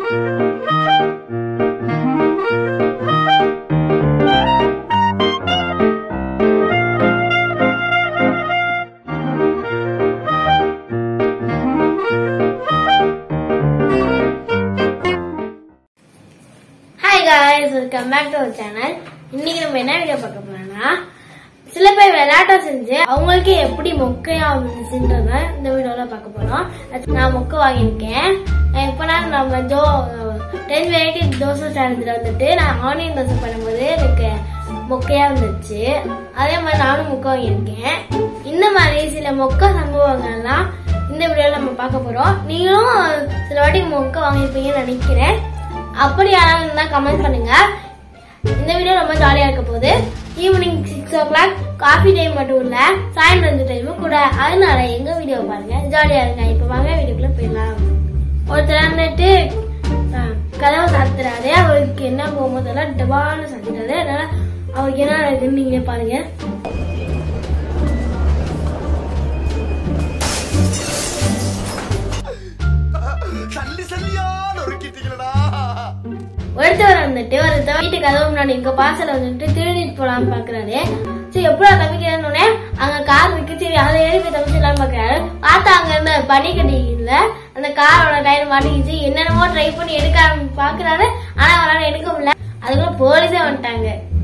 Hi guys welcome back to our channel இன்னைக்கு நம்ம என்ன வீடியோ பார்க்க போறோம்னா சில பேர் விளையாட்டை செஞ்சு அவங்களுக்கு எப்படி மொக்கையா வந்துச்சுன்றத இந்த வீடியோல பார்க்க போறோம் அது நான் மொக்கை வாங்கியிருக்கேன் எப்பனா நம்ம ஜோ டென் வெரைட்டி தோசை சேலஞ்சில் வந்துட்டு நான் ஆனியன் தோசை பண்ணும்போது எனக்கு மொக்கையா வந்துச்சு அதே மாதிரி நானும் மொக்கை வாங்கியிருக்கேன் இந்த மாதிரி சில மொக்க சம்பவங்கள்லாம் இந்த வீடியோல நம்ம பார்க்க போறோம் நீங்களும் சில வாட்டி மொக்கை வாங்கியிருப்பீங்கன்னு நினைக்கிறேன் அப்படி யாராவது இருந்தா கமெண்ட் பண்ணுங்க இந்த வீடியோ ரொம்ப ஜாலியா இருக்க போகுது evening six o'clock coffee time மட்டும் இல்ல சாயந்தரம் அஞ்சு டைமும் கூட அதனால எங்க வீடியோ பாருங்க ஜாலியா இருங்க இப்ப வாங்க வீடியோக்குள்ள போயிடலாம் ஒருத்தர் வந்துட்டு அஹ், கதவை சாத்துறாரு அவருக்கு என்ன போகும்போதெல்லாம் டபான்னு சாத்திட்டாரு அதனால அவருக்கு என்ன நடக்குதுன்னு நீங்களே பாருங்க சல்லி சல்லியா நொறுக்கிட்டீங்களடா ஒருத்தவர் வந்துட்டு ஒருத்தர் வீட்டு கதவு முன்னாடி இங்க பாசல வந்துட்டு திருடிட்டு போலான்னு பாக்குறாரு சரி எப்படி தப்பிக்கிறேன்னு அங்க கார் இருக்கு சரி அதுல ஏறி போய் தப்பிச்சிடலாம்னு பாக்குறாரு பார்த்தா அங்க இருந்த பனிக்கட்டியில அந்த காரோட டயர் மாட்டிக்கிச்சு என்னென்னமோ ட்ரை பண்ணி எடுக்க ஆரம்பி- பாக்குறாரு ஆனா அவரால எடுக்க முடியல அதுக்குள்ள போலீஸே வந்துட்டாங்க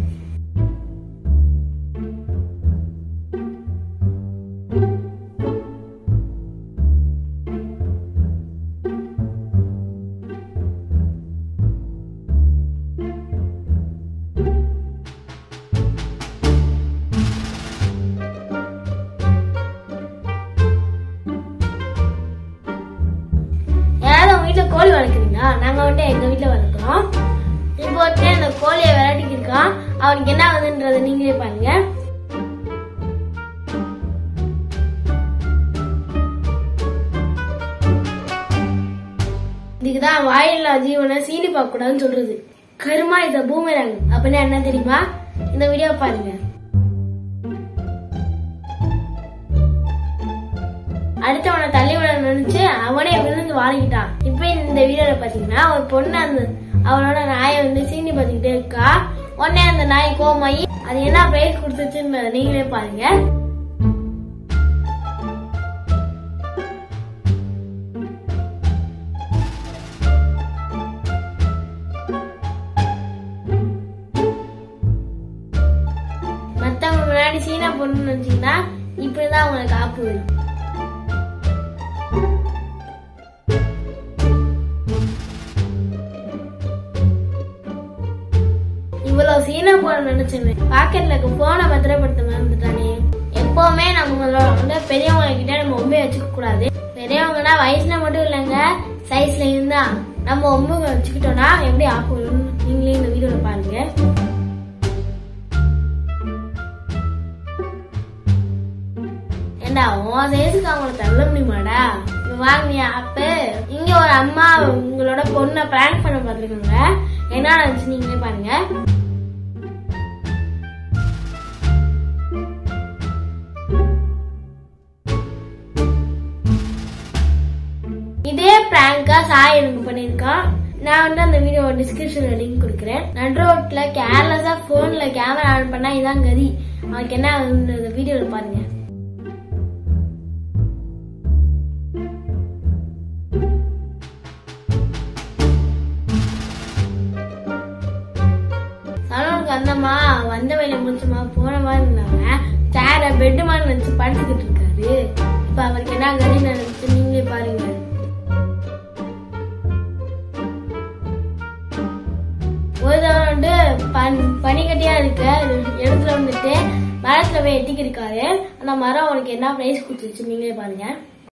யாராவது உங்க வீட்டுல கோழி வளர்க்குறீங்களா நாங்க வந்துட்டு எங்க வீட்டுல வளர்க்குறோம் இப்போ ஒருத்தன் அந்த கோழியை விளையாடிக்கு இருக்கான் அவனுக்கு என்ன ஆகுதுன்றத நீங்களே பாருங்க இதுக்குதான் வாயில்லா ஜீவனை சீனி பார்க்க கூடாதுன்னு சொல்றது கருமா இத பூமராங்க அப்படின்னா என்ன தெரியுமா இந்த வீடியோ பாருங்க அடுத்தவனை தள்ளி விட நினைச்சு அவனே விழுந்து வாங்கிட்டான் இப்ப இந்த வீடியோல பாத்தீங்கன்னா ஒரு பொண்ணு அந்த அவனோட நாயை வந்து சீனி பார்த்துக்கிட்டே இருக்கா உடனே அந்த நாய் கோமாயி அது என்ன பிரைஸ் கொடுத்துச்சுன்னு நீங்களே பாருங்க மத்தவங்க முன்னாடி சீனா பொண்ணுன்னு நினைச்சீங்கன்னா இப்படிதான் அவங்களுக்கு ஆப்பு வரும் இவ்வளவு சீனா போட நினைச்சேன் பாக்கெட்ல இருக்க போனை பத்திரப்படுத்த மறந்துட்டானே எப்பவுமே நம்மளோட வந்து பெரியவங்க கிட்ட நம்ம ஒம்பே வச்சுக்க கூடாது பெரியவங்கன்னா வயசுல மட்டும் இல்லைங்க சைஸ்ல இருந்தா நம்ம ஒம்பு வச்சுக்கிட்டோம்னா எப்படி ஆகும் நீங்களே இந்த வீடியோல பாருங்க ஏண்டா உன் சைஸுக்கு அவங்கள தள்ள முடியுமாடா இங்க வாங்கினியா அப்ப இங்க ஒரு அம்மா உங்களோட பொண்ணை பிராங்க் பண்ண பார்த்துருக்காங்க என்ன நினைச்சு நீங்களே பாருங்க இதே பிராங்கா சாய் எனக்கு பண்ணிருக்கான் நான் வந்து அந்த வீடியோ டிஸ்கிரிப்ஷன்ல லிங்க் கொடுக்குறேன் நடு ரோட்ல கேர்லெஸ்ஸா போன்ல கேமரா ஆன் பண்ணா இதான் கதி அவனுக்கு என்ன ஆகுதுன்றத வீடியோல பாருங்க சலூனுக்கு வந்தமா வந்த வேலையை முடிச்சமா போன மாதிரி இருந்தாங்க சேர பெட் மாதிரி நினைச்சு படுத்துக்கிட்டு இருக்காரு இப்ப அவருக்கு என்ன கதி நினைச்சு நீங்களே பாருங்க ஒரு தடவை வந்து பன் பனிக்கட்டியா இருக்க இடத்துல வந்துட்டு மரத்துல போய் எட்டிக்கு இருக்காரு அந்த மரம் அவனுக்கு என்ன பிரைஸ் கொடுத்துச்சு நீங்களே பாருங்க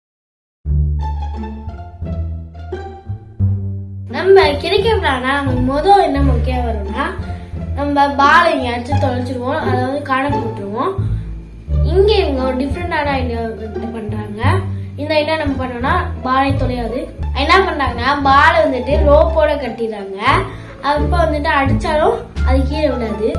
நம்ம கிடைக்கப்படானா நமக்கு முதல் என்ன முக்கியம் வரும்னா நம்ம பால் எங்கேயாச்சும் தொலைச்சிருவோம் அதாவது காண போட்டுருவோம் இங்க இவங்க ஒரு டிஃப்ரெண்டான ஐடியா பண்றாங்க இந்த ஐடியா நம்ம பண்ணோம்னா பாலை தொலையாது என்ன பண்றாங்க பாலை வந்துட்டு ரோப்போட கட்டிடுறாங்க அப்ப வந்துட்டு அடிச்சாலும் அது கீழே விடாது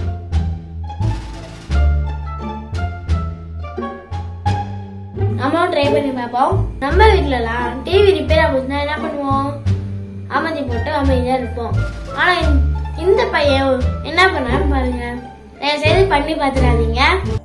நம்மளும் ட்ரை ட்ரை பண்ணி பார்ப்போம் நம்ம வீட்லலாம் டிவி ரிப்பேர் ஆகுதுன்னா என்ன பண்ணுவோம் அமைதி போட்டு அமைதியா இருப்போம் ஆனா இந்த- இந்த பையன் என்ன பண்ணான்னு பாருங்க தயவு செய்து பண்ணி பார்த்துடாதீங்க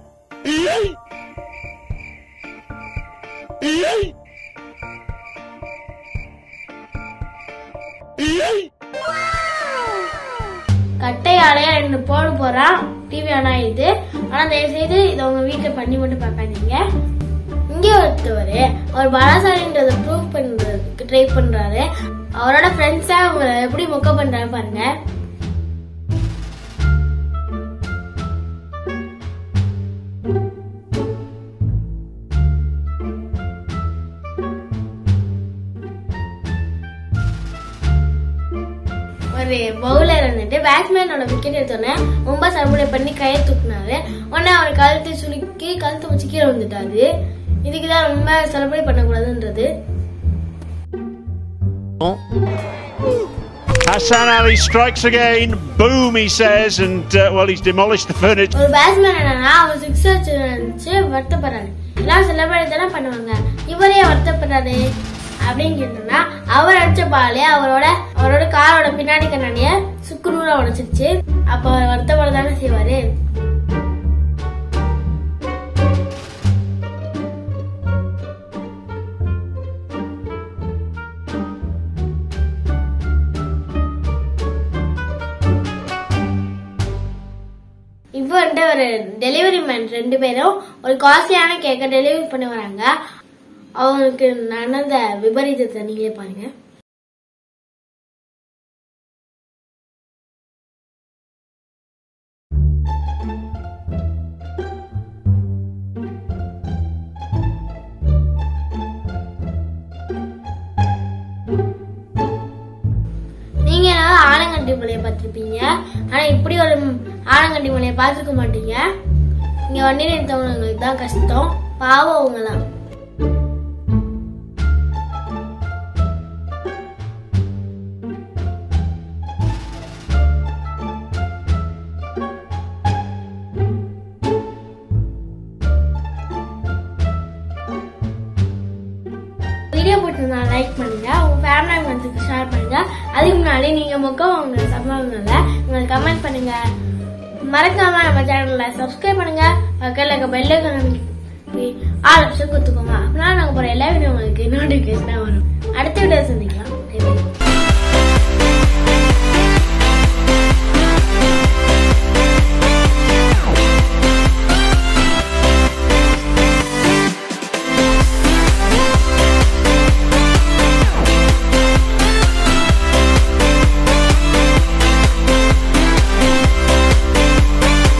கட்டையாலே ரெண்டு போடு போறான் டிவி ஆன் ஆயிடுது ஆனா தயவு செய்து இதை உங்க வீட்டுல பண்ணி மட்டும் பார்க்காதீங்க இங்க ஒருத்தவர் அவர் பலசாலின்றத ப்ரூவ் பண்றதுக்கு ட்ரை பண்றாரு அவரோட ஃப்ரெண்ட்ஸா அவங்கள எப்படி மொக்க பண்றாரு பாருங்க ஒரு பவுலர் வந்துட்டு பேட்ஸ்மேனோட விக்கெட் எடுத்தோடனே ரொம்ப சர்முடை பண்ணி கையை தூக்குனாரு உடனே அவர் கழுத்து சுளுக்கி கழுத்து வச்சு கீழே வந்துட்டாரு இதுக்கு தான் ரொம்ப செலிப்ரேட் பண்ணக்கூடாதுன்றது Hassan Ali strikes again. Boom, he says, and uh, well, he's demolished the furniture. ஒரு பேட்ஸ்மேன் என்னன்னா அவர் சிக்ஸ் அடிச்சு நினைச்சு வருத்தப்படுறாரு எல்லாம் செலிப்ரேட் தானே பண்ணுவாங்க இவரே வருத்தப்படுறாரு அப்படின்னு கேட்டோம்னா அவர் அடிச்ச பாலே அவரோட அவரோட காரோட பின்னாடி கண்ணாடிய சுக்குநூறா உடைச்சிருச்சு அப்ப அவர் வருத்தப்பட தானே செய்வாரு இப்போ வந்துட்டு ஒரு டெலிவரி மேன் ரெண்டு பேரும் ஒரு காஸ்ட்லியான கேக்கை டெலிவரி பண்ணி வராங்க அவங்களுக்கு நடந்த விபரீதத்தை நீங்களே பாருங்க நீங்க ஏதாவது ஆலங்கட்டி மலையை பார்த்திருப்பீங்க ஆனா இப்படி ஒரு ஆலங்கட்டி மலையை பார்த்துக்க மாட்டீங்க இங்க வண்டி நிறுத்தவங்களுக்கு தான் கஷ்டம் பாவம் அவங்கலாம் வீடியோ போட்டிருந்தா லைக் பண்ணுங்க உங்க ஃபேமிலி மெம்பர்ஸுக்கு ஷேர் பண்ணுங்க அதுக்கு முன்னாடி நீங்க முக்கம் உங்க சம்பவங்களை உங்களுக்கு கமெண்ட் பண்ணுங்க மறக்காம நம்ம சேனல்ல சப்ஸ்கிரைப் பண்ணுங்க பக்கத்துல இருக்க பெல் ஐக்கான் ஆல் ஆப்ஷன் கொடுத்துக்கோங்க அப்படின்னா நாங்க போற எல்லா வீடியோ உங்களுக்கு நோட்டிபிகேஷனா வரும் அடுத்த வீடியோ சந்திக்கலாம் Bye bye.